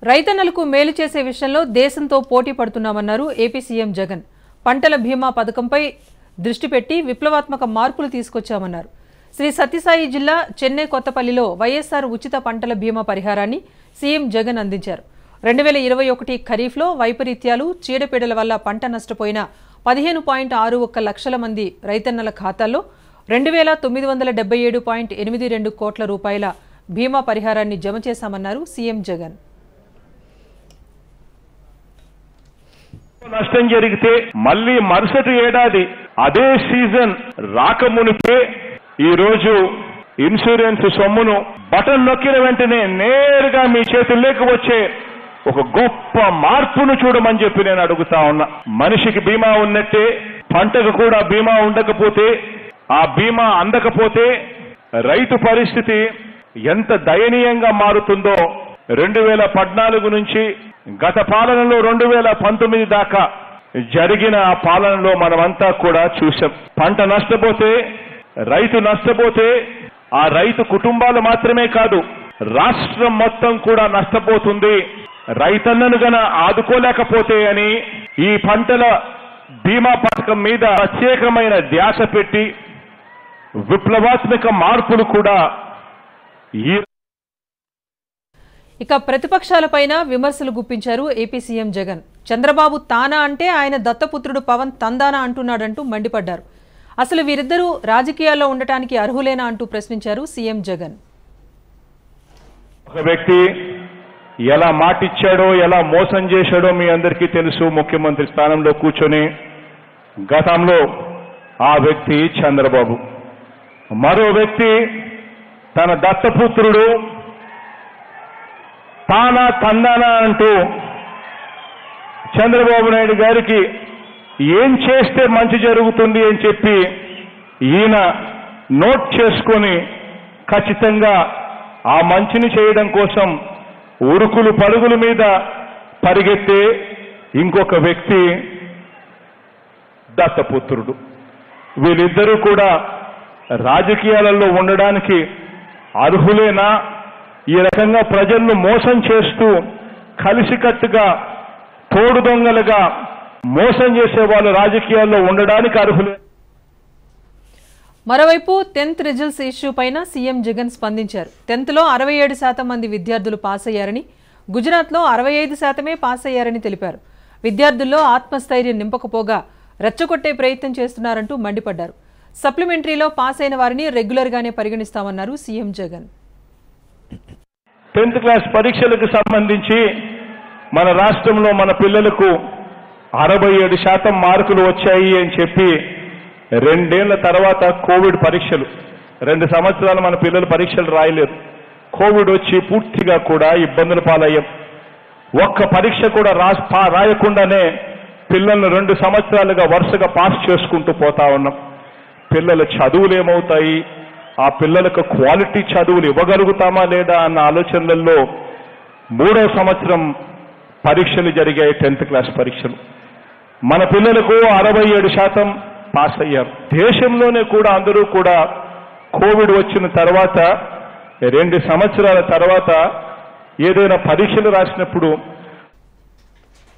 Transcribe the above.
రైతన్నలకు మేలు చేసే విషయంలో దేశంతో పోటీ పడుతున్నామన్నారు ఏపీ సీఎం జగన్ పంటల బీమా పథకంపై దృష్టి పెట్టి విప్లవాత్మక మార్పులు తీసుకొచ్చామన్నారు శ్రీ సత్యసాయి జిల్లా చెన్నై కొత్తపల్లిలో వైఎస్ఆర్ ఉచిత పంటల బీమా పరిహారాన్ని సీఎం జగన్ అందించారు రెండు వేల ఇరవై ఒకటి ఖరీఫ్లో వైపరీత్యాలు చీడపీడల వల్ల పంట నష్టపోయిన పదిహేను పాయింట్ ఆరు ఒక్క లక్షల మంది రైతన్నల ఖాతాల్లో రెండు వేల తొమ్మిది వందల డెబ్బై ఏడు పాయింట్ ఎనిమిది రెండు కోట్ల రూపాయల బీమా పరిహారాన్ని జమ చేశామన్నారు సీఎం జగన్ నష్టం జరిగితే మళ్ళీ మరుసటి ఏడాది అదే సీజన్ రాకమునిపే ఈ రోజు ఇన్సూరెన్స్ సొమ్మును బటన్ నొక్కిన వెంటనే నేరుగా మీ చేతుల్లోకి వచ్చే ఒక గొప్ప మార్పును చూడమని చెప్పి నేను అడుగుతా ఉన్నా మనిషికి బీమా ఉన్నట్టే పంటకు కూడా బీమా ఉండకపోతే ఆ బీమా అందకపోతే రైతు పరిస్థితి ఎంత దయనీయంగా మారుతుందో రెండు వేల పద్నాలుగు నుంచి గత పాలనలో రెండు వేల పంతొమ్మిది దాకా జరిగిన ఆ పాలనలో మనమంతా కూడా చూసాం పంట నష్టపోతే రైతు నష్టపోతే ఆ రైతు కుటుంబాలు మాత్రమే కాదు రాష్ట్రం మొత్తం కూడా నష్టపోతుంది రైతన్నను గన ఆదుకోలేకపోతే అని ఈ పంటల బీమా పథకం మీద ప్రత్యేకమైన ధ్యాస పెట్టి విప్లవాత్మక మార్పులు కూడా ఈ ఇక ప్రతిపక్షాలపైన విమర్శలు గుప్పించారు ఏపీ సీఎం జగన్ చంద్రబాబు తానా అంటే ఆయన దత్తపుత్రుడు పవన్ తందానా అంటున్నాడంటూ మండిపడ్డారు అసలు వీరిద్దరూ రాజకీయాల్లో ఉండటానికి అర్హులేనా అంటూ ప్రశ్నించారు సీఎం జగన్ ఒక వ్యక్తి ఎలా మాటిచ్చాడో ఎలా మోసం చేశాడో మీ అందరికీ తెలుసు ముఖ్యమంత్రి స్థానంలో కూర్చొని గతంలో ఆ వ్యక్తి చంద్రబాబు మరో వ్యక్తి తన దత్తపుత్రుడు తానా తందానా అంటూ చంద్రబాబు నాయుడు గారికి ఏం చేస్తే మంచి జరుగుతుంది అని చెప్పి ఈయన నోట్ చేసుకొని ఖచ్చితంగా ఆ మంచిని చేయడం కోసం ఉరుకులు పరుగుల మీద పరిగెత్తే ఇంకొక వ్యక్తి దత్తపుత్రుడు వీళ్ళిద్దరూ కూడా రాజకీయాలలో ఉండడానికి అర్హులేనా ఈ రకంగా ప్రజలను మోసం చేస్తూ కలిసికట్టుగా తోడు దొంగలుగా మోసం చేసే వాళ్ళు రాజకీయాల్లో ఉండడానికి అర్హులే మరోవైపు టెన్త్ రిజల్ట్స్ ఇష్యూ పైన సీఎం జగన్ స్పందించారు టెన్త్లో అరవై ఏడు శాతం మంది విద్యార్థులు పాస్ అయ్యారని గుజరాత్లో అరవై ఐదు శాతమే పాస్ అయ్యారని తెలిపారు విద్యార్థుల్లో ఆత్మస్థైర్యం నింపకపోగా రెచ్చగొట్టే ప్రయత్నం చేస్తున్నారంటూ మండిపడ్డారు సప్లిమెంటరీలో పాస్ అయిన వారిని రెగ్యులర్గానే పరిగణిస్తామన్నారు సీఎం జగన్ టెన్త్ క్లాస్ పరీక్షలకు సంబంధించి మన రాష్ట్రంలో మన పిల్లలకు అరవై ఏడు శాతం మార్కులు వచ్చాయి అని చెప్పి రెండేళ్ల తర్వాత కోవిడ్ పరీక్షలు రెండు సంవత్సరాలు మన పిల్లలు పరీక్షలు రాయలేరు కోవిడ్ వచ్చి పూర్తిగా కూడా ఇబ్బందుల పాలయ్యాం ఒక్క పరీక్ష కూడా రాస్ పా- రాయకుండానే పిల్లల్ని రెండు సంవత్సరాలుగా వరుసగా పాస్ చేసుకుంటూ పోతా ఉన్నాం పిల్లల చదువులు ఏమవుతాయి ఆ పిల్లలకు క్వాలిటీ చదువులు ఇవ్వగలుగుతామా లేదా అన్న ఆలోచనలలో మూడో సంవత్సరం పరీక్షలు జరిగాయి టెన్త్ క్లాస్ పరీక్షలు మన పిల్లలకు అరవై ఏడు శాతం పాస్ అయ్యారు దేశంలోనే కూడా అందరూ కూడా కోవిడ్ వచ్చిన తర్వాత రెండు సంవత్సరాల తర్వాత ఏదైనా పరీక్షలు రాసినప్పుడు